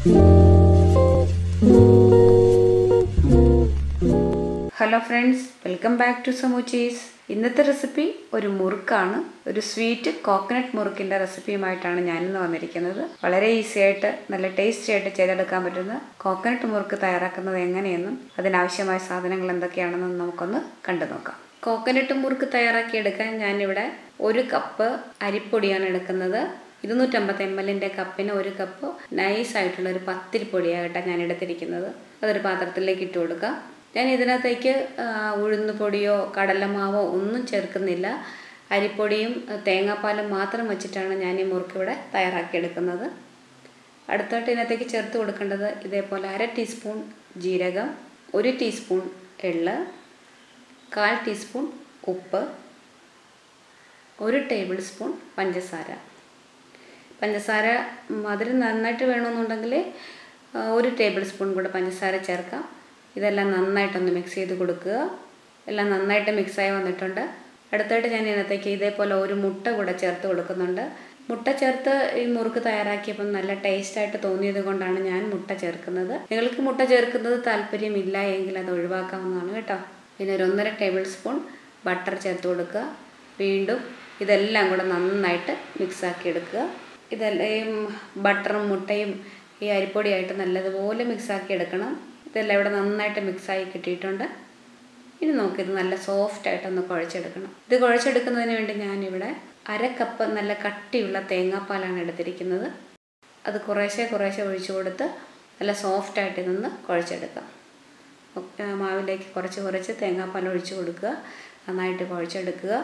hello friends welcome back to സമൂച്ചീസ് ഇന്നത്തെ recipe ഒരു മുറുക്കാണ് ഒരു സ്വീറ്റ് കോക്കനട്ട് മുറുക്കിൻ്റെ റെസിപ്പിയുമായിട്ടാണ് ഞാനിന്ന് വന്നിരിക്കുന്നത് വളരെ ഈസി ആയിട്ട് നല്ല ടേസ്റ്റി ആയിട്ട് ചെയ്തെടുക്കാൻ പറ്റുന്ന കോക്കനട്ട് മുറുക്ക് തയ്യാറാക്കുന്നത് എങ്ങനെയെന്നും അതിനാവശ്യമായ സാധനങ്ങൾ എന്തൊക്കെയാണെന്നും നമുക്കൊന്ന് കണ്ടു നോക്കാം കോക്കനട്ട് മുറുക്ക് തയ്യാറാക്കിയെടുക്കാൻ ഞാനിവിടെ ഒരു കപ്പ് അരിപ്പൊടിയാണ് എടുക്കുന്നത് ഇരുന്നൂറ്റമ്പത് എം എല്ലിൻ്റെ കപ്പിന് ഒരു കപ്പ് നൈസായിട്ടുള്ള ഒരു പത്തിരിപ്പൊടിയായിട്ടാണ് ഞാൻ എടുത്തിരിക്കുന്നത് അതൊരു പാത്രത്തിലേക്ക് ഇട്ട് കൊടുക്കാം ഞാൻ ഇതിനകത്തേക്ക് ഉഴുന്ന് പൊടിയോ കടലമാവോ ഒന്നും ചേർക്കുന്നില്ല അരിപ്പൊടിയും തേങ്ങാപ്പാലും മാത്രം വെച്ചിട്ടാണ് ഞാൻ ഈ മുറുക്ക് ഇവിടെ തയ്യാറാക്കിയെടുക്കുന്നത് അടുത്തായിട്ട് ഇതിനകത്തേക്ക് ചേർത്ത് കൊടുക്കേണ്ടത് ഇതേപോലെ അര ടീസ്പൂൺ ജീരകം ഒരു ടീസ്പൂൺ എള്ള് കാൽ ടീസ്പൂൺ ഉപ്പ് ഒരു ടേബിൾ സ്പൂൺ പഞ്ചസാര പഞ്ചസാര മധുരം നന്നായിട്ട് വേണമെന്നുണ്ടെങ്കിൽ ഒരു ടേബിൾ സ്പൂൺ കൂടെ പഞ്ചസാര ചേർക്കാം ഇതെല്ലാം നന്നായിട്ടൊന്ന് മിക്സ് ചെയ്ത് കൊടുക്കുക എല്ലാം നന്നായിട്ട് മിക്സായി വന്നിട്ടുണ്ട് അടുത്തായിട്ട് ഞാൻ ഇതിനകത്തേക്ക് ഇതേപോലെ ഒരു മുട്ട കൂടെ ചേർത്ത് കൊടുക്കുന്നുണ്ട് മുട്ട ചേർത്ത് ഈ മുറുക്ക് തയ്യാറാക്കിയപ്പം നല്ല ടേസ്റ്റായിട്ട് തോന്നിയത് കൊണ്ടാണ് ഞാൻ മുട്ട ചേർക്കുന്നത് നിങ്ങൾക്ക് മുട്ട ചേർക്കുന്നത് താല്പര്യമില്ല എങ്കിൽ അത് ഒഴിവാക്കാവുന്നതാണ് കേട്ടോ പിന്നെ ഒരു ഒന്നര ടേബിൾ സ്പൂൺ ബട്ടർ ചേർത്ത് കൊടുക്കുക വീണ്ടും ഇതെല്ലാം കൂടെ നന്നായിട്ട് മിക്സാക്കി എടുക്കുക ഇതെല്ലാം ഈ ബട്ടറും മുട്ടയും ഈ അരിപ്പൊടിയായിട്ട് നല്ലതുപോലെ മിക്സാക്കി എടുക്കണം ഇതെല്ലാം ഇവിടെ നന്നായിട്ട് മിക്സായി കിട്ടിയിട്ടുണ്ട് ഇനി നമുക്കിത് നല്ല സോഫ്റ്റ് ആയിട്ടൊന്ന് കുഴച്ചെടുക്കണം ഇത് കുഴച്ചെടുക്കുന്നതിന് വേണ്ടി ഞാനിവിടെ അര കപ്പ് നല്ല കട്ടിയുള്ള തേങ്ങാപ്പാലാണ് എടുത്തിരിക്കുന്നത് അത് കുറേശ്ശെ കുറേശ്ശെ ഒഴിച്ചു കൊടുത്ത് നല്ല സോഫ്റ്റായിട്ട് ഇതൊന്ന് കുഴച്ചെടുക്കാം മാവിലേക്ക് കുറച്ച് കുറച്ച് തേങ്ങാപ്പാൽ ഒഴിച്ചു കൊടുക്കുക നന്നായിട്ട് കുഴച്ചെടുക്കുക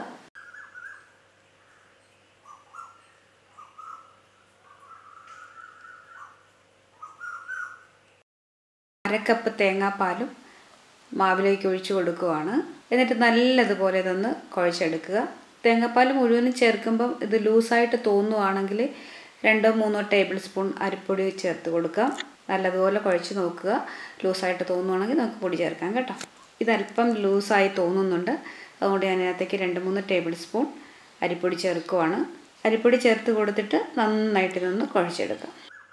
അരക്കപ്പ് തേങ്ങാപ്പാലും മാവിലേക്ക് ഒഴിച്ചു കൊടുക്കുവാണ് എന്നിട്ട് നല്ലതുപോലെ ഇതൊന്ന് കുഴച്ചെടുക്കുക തേങ്ങാപ്പാൽ മുഴുവനും ചേർക്കുമ്പം ഇത് ലൂസായിട്ട് തോന്നുവാണെങ്കിൽ രണ്ടോ മൂന്നോ ടേബിൾ സ്പൂൺ അരിപ്പൊടി ചേർത്ത് കൊടുക്കാം നല്ലതുപോലെ കുഴച്ച് നോക്കുക ലൂസായിട്ട് തോന്നുവാണെങ്കിൽ നമുക്ക് പൊടി ചേർക്കാം കേട്ടോ ഇതല്പം ലൂസായി തോന്നുന്നുണ്ട് അതുകൊണ്ട് ഞാൻ ഇതിനകത്തേക്ക് രണ്ട് മൂന്ന് ടേബിൾ സ്പൂൺ അരിപ്പൊടി ചേർക്കുവാണ് അരിപ്പൊടി ചേർത്ത് കൊടുത്തിട്ട് നന്നായിട്ട് ഇതൊന്ന് കുഴച്ചെടുക്കാം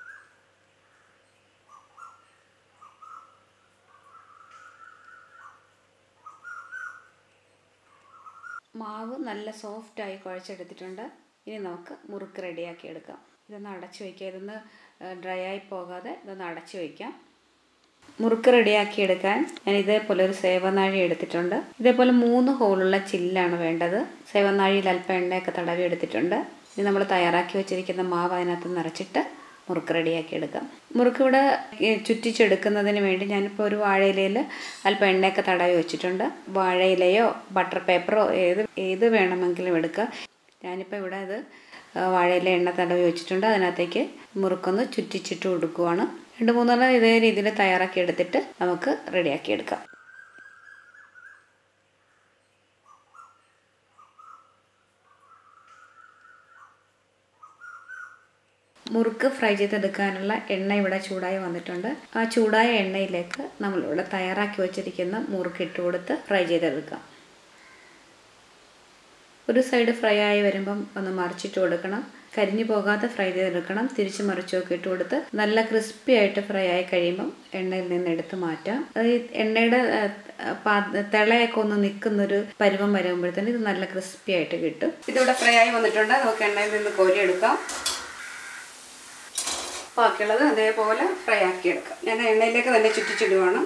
മാവ് നല്ല സോഫ്റ്റായി കുഴച്ചെടുത്തിട്ടുണ്ട് ഇനി നമുക്ക് മുറുക്ക് റെഡിയാക്കി എടുക്കാം ഇതൊന്ന് അടച്ചു വയ്ക്കുക ഇതൊന്ന് ഡ്രൈ ആയി പോകാതെ ഇതൊന്ന് അടച്ചു വയ്ക്കാം മുറുക്ക് റെഡിയാക്കി എടുക്കാൻ ഞാൻ ഇതേപോലെ ഒരു സേവനാഴി എടുത്തിട്ടുണ്ട് ഇതേപോലെ മൂന്ന് ഹോളുള്ള ചില്ലാണ് വേണ്ടത് സേവനാഴിയിൽ അല്പം എണ്ണയൊക്കെ തടവി എടുത്തിട്ടുണ്ട് ഇനി നമ്മൾ തയ്യാറാക്കി വെച്ചിരിക്കുന്ന മാവ് അതിനകത്ത് നിറച്ചിട്ട് മുറുക്ക് റെഡിയാക്കി എടുക്കാം മുറുക്ക് ഇവിടെ ചുറ്റിച്ചെടുക്കുന്നതിന് വേണ്ടി ഞാനിപ്പോൾ ഒരു വാഴയിലയിൽ അല്പം എണ്ണയൊക്കെ തടവി വെച്ചിട്ടുണ്ട് വാഴയിലയോ ബട്ടർ പേപ്പറോ ഏത് ഏത് വേണമെങ്കിലും എടുക്കുക ഞാനിപ്പോൾ ഇവിടെ അത് വാഴയില എണ്ണ തടവി വെച്ചിട്ടുണ്ട് അതിനകത്തേക്ക് മുറുക്കൊന്ന് ചുറ്റിച്ചിട്ട് കൊടുക്കുവാണ് രണ്ട് മൂന്നെണ്ണം ഇതേ രീതിയിൽ തയ്യാറാക്കി എടുത്തിട്ട് നമുക്ക് റെഡിയാക്കി എടുക്കാം മുറുക്ക് ഫ്രൈ ചെയ്തെടുക്കാനുള്ള എണ്ണ ഇവിടെ ചൂടായി വന്നിട്ടുണ്ട് ആ ചൂടായ എണ്ണയിലേക്ക് നമ്മളിവിടെ തയ്യാറാക്കി വെച്ചിരിക്കുന്ന മുറുക്ക് ഇട്ട് കൊടുത്ത് ഫ്രൈ ചെയ്തെടുക്കാം ഒരു സൈഡ് ഫ്രൈ ആയി വരുമ്പം ഒന്ന് മറിച്ചിട്ട് കൊടുക്കണം കരിഞ്ഞു പോകാതെ ഫ്രൈ ചെയ്തെടുക്കണം തിരിച്ച് മറിച്ചൊക്കെ ഇട്ട് കൊടുത്ത് നല്ല ക്രിസ്പി ആയിട്ട് ഫ്രൈ ആയി കഴിയുമ്പം എണ്ണയിൽ നിന്ന് എടുത്ത് മാറ്റാം അത് ഈ എണ്ണയുടെ തിളയൊക്കെ ഒന്ന് നിൽക്കുന്നൊരു പരുവം വരുമ്പോഴത്തേന് ഇത് നല്ല ക്രിസ്പി ആയിട്ട് കിട്ടും ഇതിവിടെ ഫ്രൈ ആയി വന്നിട്ടുണ്ട് നമുക്ക് എണ്ണയിൽ നിന്ന് കോരിയെടുക്കാം ബാക്കിയുള്ളത് അതേപോലെ ഫ്രൈ ആക്കി എടുക്കാം ഞാൻ എണ്ണയിലേക്ക് തന്നെ ചുറ്റിച്ചിടുവാണ്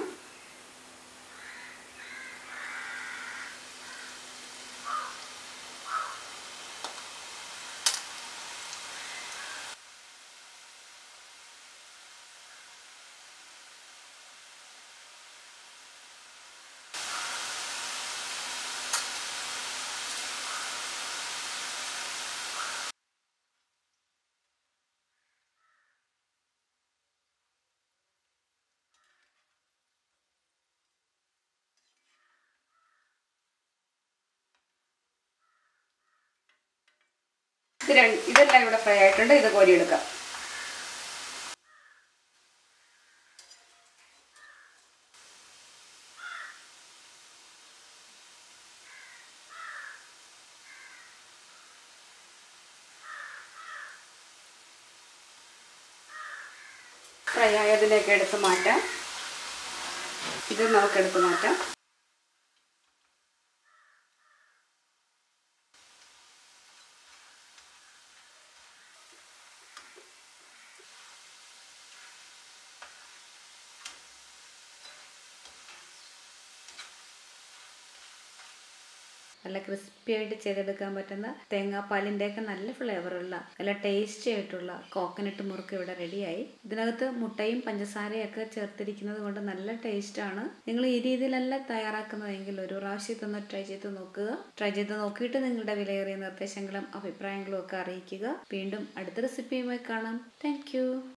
ഇത് രണ്ട് ഇതെല്ലാം ഇവിടെ ഫ്രൈ ആയിട്ടുണ്ട് ഇത് കോരിയെടുക്കാം ഫ്രൈ ആയതിലേക്ക് എടുത്ത് മാറ്റാം ഇത് നമുക്ക് എടുത്ത് മാറ്റാം നല്ല ക്രിസ്പി ആയിട്ട് ചെയ്തെടുക്കാൻ പറ്റുന്ന തേങ്ങാപ്പാലിൻ്റെ ഒക്കെ നല്ല ഫ്ലേവറുള്ള നല്ല ടേസ്റ്റി ആയിട്ടുള്ള കോക്കനട്ട് മുറുക്ക് ഇവിടെ റെഡിയായി ഇതിനകത്ത് മുട്ടയും പഞ്ചസാരയും ഒക്കെ ചേർത്തിരിക്കുന്നത് കൊണ്ട് നല്ല ടേസ്റ്റാണ് നിങ്ങൾ ഈ രീതിയിലല്ല തയ്യാറാക്കുന്നതെങ്കിൽ ഒരു പ്രാവശ്യം ഇതൊന്ന് ട്രൈ ചെയ്ത് നോക്കുക ട്രൈ ചെയ്ത് നോക്കിയിട്ട് നിങ്ങളുടെ വിലയേറിയ നിർദ്ദേശങ്ങളും അഭിപ്രായങ്ങളും ഒക്കെ അറിയിക്കുക വീണ്ടും അടുത്ത റെസിപ്പിയുമായി കാണാം താങ്ക്